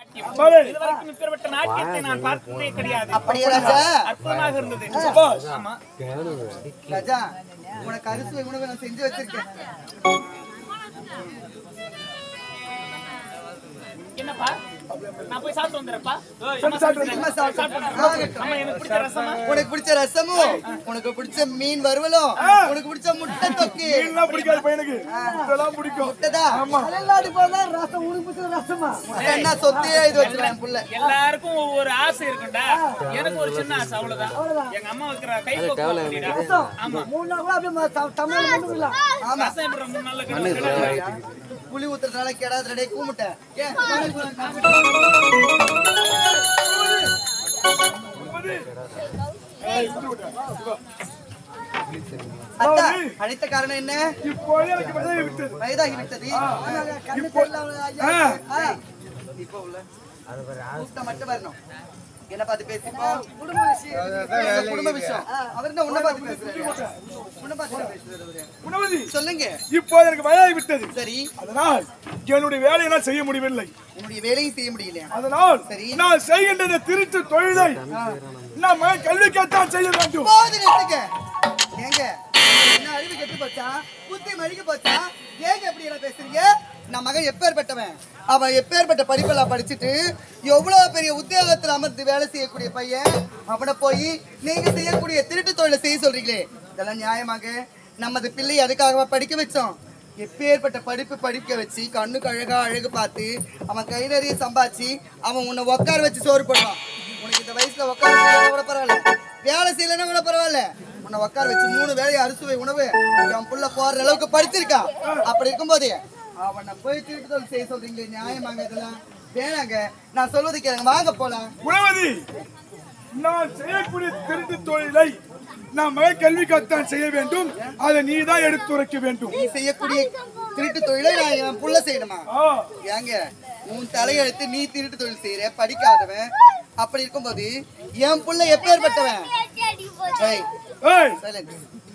இதுவரைக்கும் இப்பேற்பட்ட நாட்டியத்தை நான் பார்த்ததே கிடையாது அப்படியே ராஜா அற்புதமாக இருந்தது ஆமா ராஜா உனக்கு அரிசி உணவு நான் செஞ்சு வச்சிருக்கேன் என்னப்பா நான் போய் சாப்பிட்டு வந்துடுறேன்ப்பா சீக்கிரமா சாப்பிடு. ஆகட்டும். அம்மா எனக்கு பிடிச்ச ரசமா உனக்கு பிடிச்ச ரசமும் உனக்கு பிடிச்ச மீன் வறுவலும் உனக்கு பிடிச்ச முட்டை தொக்கு மீன்லாம் பிடிக்காது பையனுக்கு இதெல்லாம் பிடிக்கும் முட்டைதா தமிழ்நாடு போனா ரசம் உனக்கு பிடிச்ச ரசமா முட்டை என்ன சொத்தையே இது வச்சிருக்கேன் புள்ள எல்லாருக்கும் ஒவ்வொரு ஆசை இருக்கும்டா எனக்கு ஒரு சின்ன ஆசை அவ்வளவுதான் எங்க அம்மா வைக்கிற கை பக்குவம் ஆமா மூணு நாள் கூட அப்படியே ம- த- தமிழ்ல மட்டும் இல்ல ஆமா ரசம் எப்படி மூணு நாள்ல கிடைக்கும் புளி ஊத்துறதுனால கெடாத ரெடே கூமுட்டை ஏன் அத்தா அழைத்த காரணம் என்ன இப்போ எனக்கு விதையை விட்டது வயதாகி விட்டது கண்ணு தெரியல அவனுக்கு ஐயா. ஆ, ஆ, இப்போ உள்ள கூப்பிட்டா மட்டும் வரணும் என்ன பார்த்து பேசிப்போ குடும்ப விஷயம் எங்க குடும்ப விஷயம் அவர் என்ன உன்னை பார்த்து பேசுறாரு உன்னை பார்த்து பேசுறாரு அவரு. குணவதி சொல்லுங்க இப்போ எனக்கு வயதாகி விட்டது சரி அதனால் என்னுடைய வேலையை நான் செய்ய முடியவில்லை உன்னுடைய வேலையும் செய்ய முடியல அதனால் சரி. நான் செய்கின்ற இந்த திருட்டு தொழிலை நான் மகன் கல்விக்கத்தான் செய்ய வேண்டும் போது நிறுத்துங்க ஏங்க என்ன அறிவு கெட்டு போச்சா புத்தி மழிக்க போச்சா ஏங்க இப்படி எல்லாம் பேசுறீங்க நம்ம மகன் எப்பேற்பட்டவன் அவன் எப்பேற்பட்ட படிப்பெல்லாம் படிச்சுட்டு எவ்வளவு பெரிய உத்தியோகத்துல அமர்ந்து வேலை செய்யக்கூடிய பையன் அவனை போய் நீங்க செய்யக்கூடிய திருட்டு தொழிலை செய்ய சொல்றீங்களே இதெல்லாம் நியாயமாக நமது பிள்ளை அதுக்காக படிக்க வச்சோம் எப்பேற்பட்ட படிப்பு படிக்க வச்சு கண்ணுக்கு அழகா அழகு பார்த்து அவன் கை நிறைய சம்பாதிச்சு அவன் உன்னை உட்கார வச்சு சோறு போடுவான் உனக்கு இந்த வயசுல உட்கார செய்யலாம் கூட பரவாயில்ல வேலை செய்யலைன்னா கூட பரவாயில்ல உன்னை உட்கார வச்சு மூணு வேலையை அறுசுவை உணவு என் புள்ள போற அளவுக்கு படிச்சிருக்கான் அப்படி இருக்கும்போது அவனை போய் திருட்டு தொழில் செய்ய சொல்றீங்களே நியாயமாங்க இதெல்லாம் வேணாங்க நான் சொல்வது கேளுங்க வாங்க போலாம் குணவதி நான் செய்யக்கூடிய திருட்டு தொழிலை நான் மகன் கல்விக்கத்தான் செய்ய வேண்டும் அதை நீ தான் எடுத்துரைக்க வேண்டும் நீ செய்யக்கூடிய திருட்டு தொழிலை நான் என் புள்ள செய்யணுமா ஆ, ஏங்க உன் தலையெழுத்து நீ திருட்டு தொழில் செய்யற படிக்காதவன் அப்படி இருக்கும்போது என் புள்ள எப்பேற்பட்டவன் ஏய், ஏய், silence.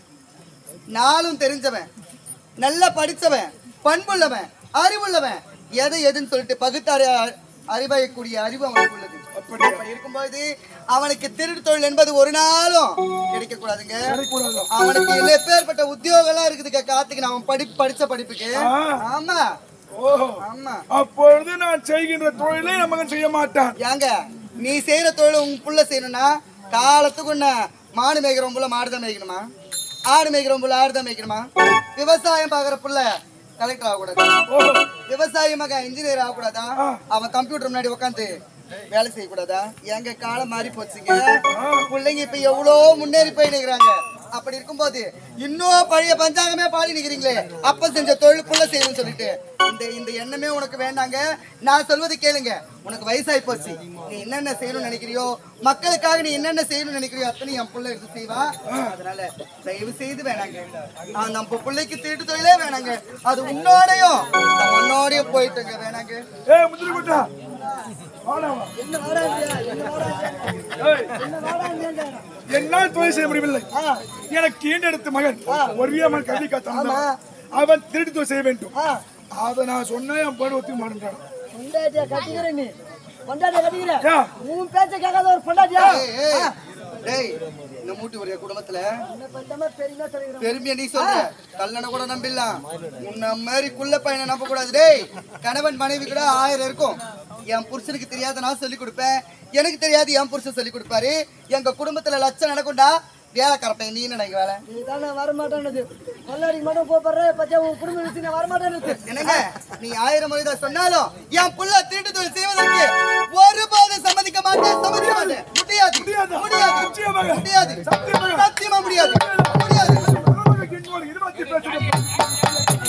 நாளும் தெரிஞ்சவன் நல்லா படிச்சவன் பண்புள்ளவன் அறிவுள்ளவன் எது எதுன்னு சொல்லிட்டு பகுத்தாரி அறிவாயக்கூடிய அறிவு அவனுக்கு உள்ளது அப்படி இருக்கும்போது அவனுக்கு திருட்டு தொழில் என்பது ஒரு நாளும் கிடைக்க கூடாதுங்க அவனுக்கு எப்பேற்பட்ட உத்தியோகம் எல்லாம் இருக்குதுங்க காத்துக்கு அவன் படி படிச்ச படிப்புக்கு ஆமா ஓஹோ ஆமா அப்பொழுது நான் செய்கின்ற தொழிலை என் மகன் செய்ய மாட்டான் ஏங்க நீ செய்யற தொழில் உங்க புள்ள செய்யணும்னா காலத்துக்கு உன்ன மாடு மேய்க்கிறவன் புள்ள மாடு தான் மேய்க்கணுமா ஆடு மேய்க்கிறவன் புள்ள ஆடு தான் மேய்க்கணுமா விவசாயம் பாக்குற புள்ள கலெக்டர் ஆகக்கூடாதா விவசாயி மகன் இன்ஜினியர் ஆகக்கூடாதா அவன் கம்ப்யூட்டர் முன்னாடி உட்காந்து வேலை செய்யக்கூடாதா எங்க காலம் மாறி போச்சுங்க பிள்ளைங்க இப்ப எவ்வளோ முன்னேறி போய் நிக்கிறாங்க அப்படி இருக்கும்போது இன்னும் பழைய பஞ்சாங்கமே பாடி நிக்கிறீங்களே அப்ப செஞ்ச தொழில் புள்ள செய்யணும்னு சொல்லிட்டு இந்த இந்த எண்ணமே உனக்கு வேண்டாங்க நான் சொல்வது கேளுங்க உனக்கு வயசாகி போச்சு நீ என்னென்ன செய்யணும்னு நினைக்கிறியோ மக்களுக்காக நீ என்னென்ன செய்யணும்னு நினைக்கிறியோ அத்தனை என் புள்ள எடுத்து செய்வா அதனால தயவு செய்து வேணாங்க ஆ, நம்ம பிள்ளைக்கு திருட்டு தொழிலே வேணாங்க அது உன்னோடையும் நம்ம மண்ணோடையும் போயிட்டுங்க வேணாங்க ஏ முந்திரி குட்டா வாடாவா. என்ன வாடாண்டியா என்ன வாடாண்டியா ஏய், என்ன வாடாண்டியா என்னால் தொழில் செய்ய முடியவில்லை எனக்கு ஈண்டெடுத்த மகன் ஒரே மகன் கல்விக்கத்தான் அவன் திருட்டு தொழில் செய்ய வேண்டும் அதை நான் சொன்னா என் பொண்ணு ஒத்துக்க மாட்டேன்றான் பொண்டாட்டியா கட்டிக்கிற நீ பொண்டாட்டியா கட்டிக்கிற ஏன்? உன் பேச்ச கேட்காத ஒரு பொண்டாட்டியா ஏய், ஏய், டேய் இந்த மூட்டி ஒரு குடும்பத்துல என்ன பண்றமா பெரியமா சொல்லிக்கிறேன் பெருமையா நீ சொல்ற கல்லணை கூட நம்பிடலாம் உன்ன மாதிரி குள்ள பையனை நம்ப கூடாது டேய் கணவன் மனைவி கூட ஆயிரம் இருக்கும் என் புருஷனுக்கு தெரியாத நான் சொல்லி கொடுப்பேன் எனக்கு தெரியாது என் புருஷன் சொல்லி கொடுப்பாரு எங்க குடும்பத்துல லட்சம் நடக்கும்டா வேலை கரெக்டாக நீ நினைக்க வேலை நீ தானே வரமாட்டேன்னு கொள்ளாடிக்கு மட்டும் போப்படுற பச்சா உன் குடும்ப விஷயம் நான் வரமாட்டேன்னு என்னங்க நீ ஆயிரம் முறை தான் சொன்னாலும் என் புள்ள திருட்டு தொழில் செய்வதற்கு ஒருபோதும் சம்மதிக்க மாட்டேன் சம்மதிக்க மாட்டேன் முடியாது முடியாதா? முடியாது நிச்சயமாக. முடியாது சத்தியமாக. சத்தியமா முடியாது முடியாது நமக்கு இன்னொரு இருபத்தி பேசுகிறேன்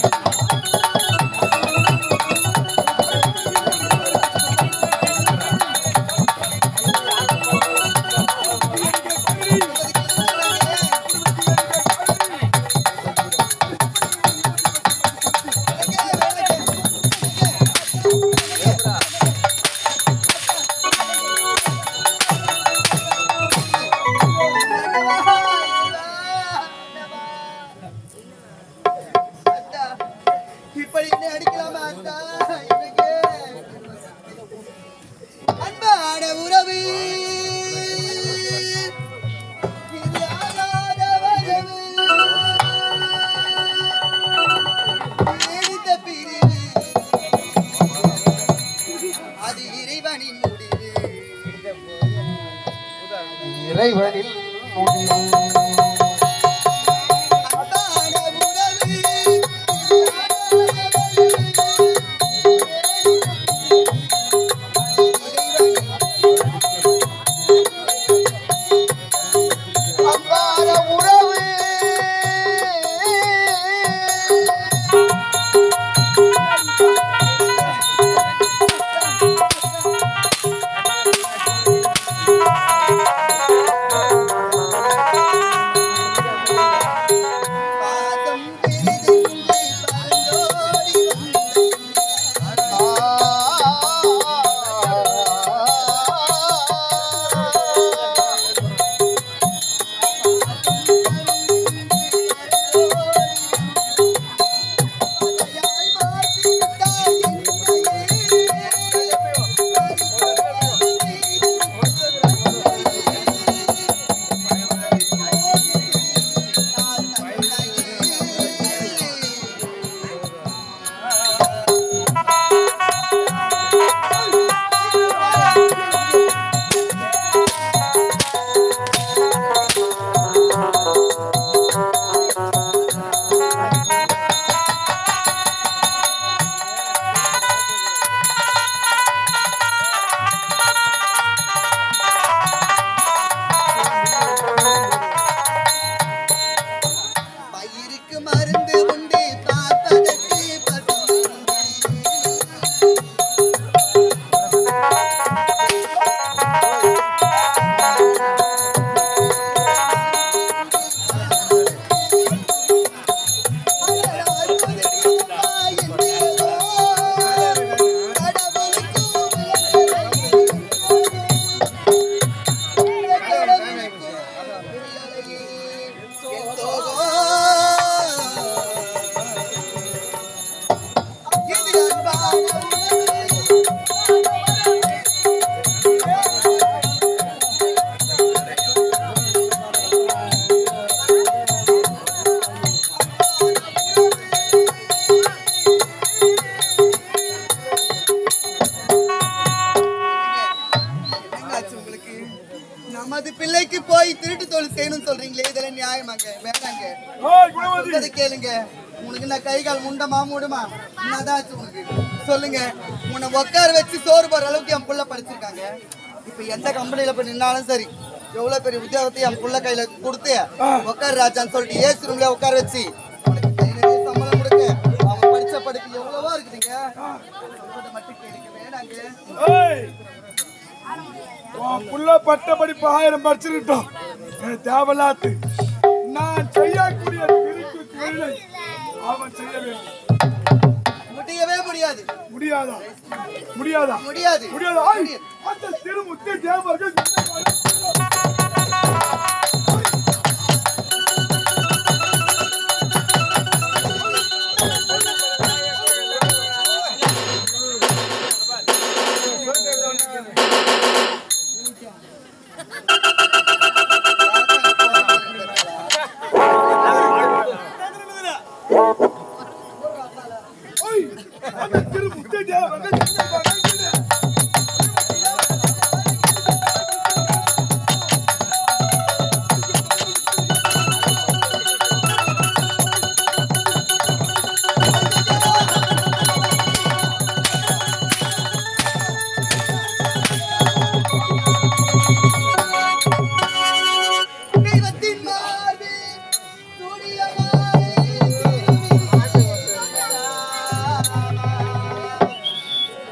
இறைவனில் முடியும் அதான உறவு அவ்வாற உறவு பாதம் பெரிதென்று பறந்தோடி வந்தாய் பார்த்து விட்டாய் பயிருக்கு மருந்து உண்டு பார்ப்பதற்கு பசுமை என்னாச்சு உங்களுக்கு நமது பிள்ளைக்கு போய் திருட்டு தொழில் செய்யணும்னு சொல்றீங்களே இதெல்லாம் நியாயமாங்க வேணாங்க ஏய், குணவதி சொல்றதை கேளுங்க உனக்கு நான் கை கால் முண்டமா மூடுமா என்னதான் ஆச்சு உனக்கு சொல்லுங்க உன்னை உட்கார வச்சு சோறு போற அளவுக்கு என் புள்ள படிச்சிருக்காங்க இப்ப எந்த கம்பெனில போய் நின்னாலும் சரி எவ்வளவு பெரிய உத்தியோகத்தை என் புள்ள கையில கொடுத்து உட்கார ராஜான்னு சொல்லிட்டு ஏசி ரூம்ல உட்கார வச்சு உனக்கு கை நிறைய சம்பளம் கொடுக்க அவங்க படிச்ச படிப்பு எவ்வளவோ இருக்குதுங்க சொல்றதை மட்டும் கேளுங்க வேணாங்க ஏய் உன் புள்ள பட்ட படிப்பு ஆயிரம் படிச்சிருக்கட்டும் எனக்கு தேவையில்லாத்து நான் செய்யக்கூடிய திருக்கு தொழிலை அவன் செய்ய வேண்டும் முடியவே முடியாது முடியாதா முடியாதா முடியாது முடியாதா ஐய், அந்த திருமுத்து தேவர்கள் ஐய், அந்த திருமுத்து தேவர்கள் என்ன பண்ணுகிறது? தெய்வத்தின் மார்பில் சூரியனாய்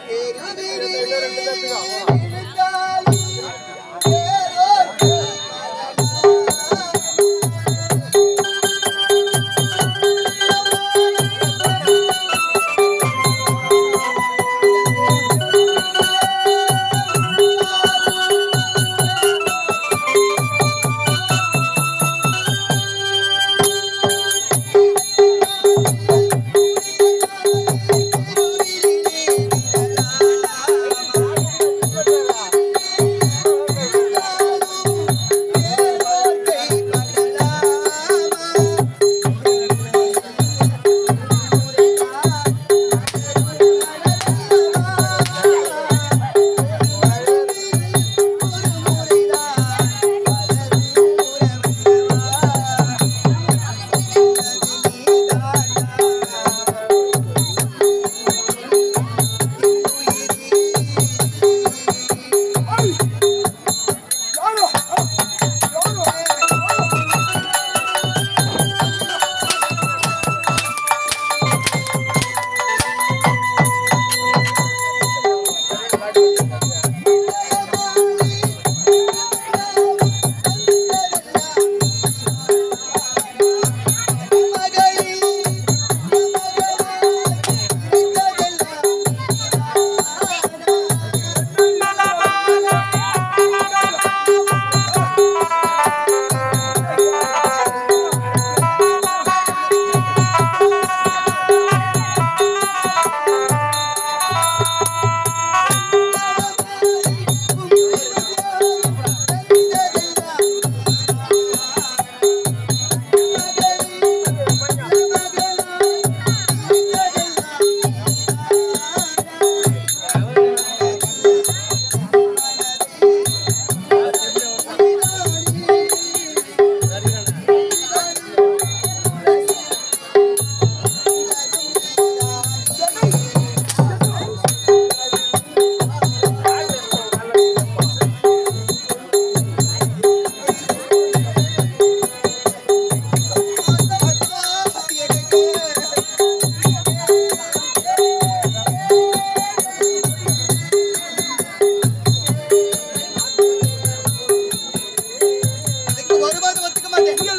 மாட்டேன்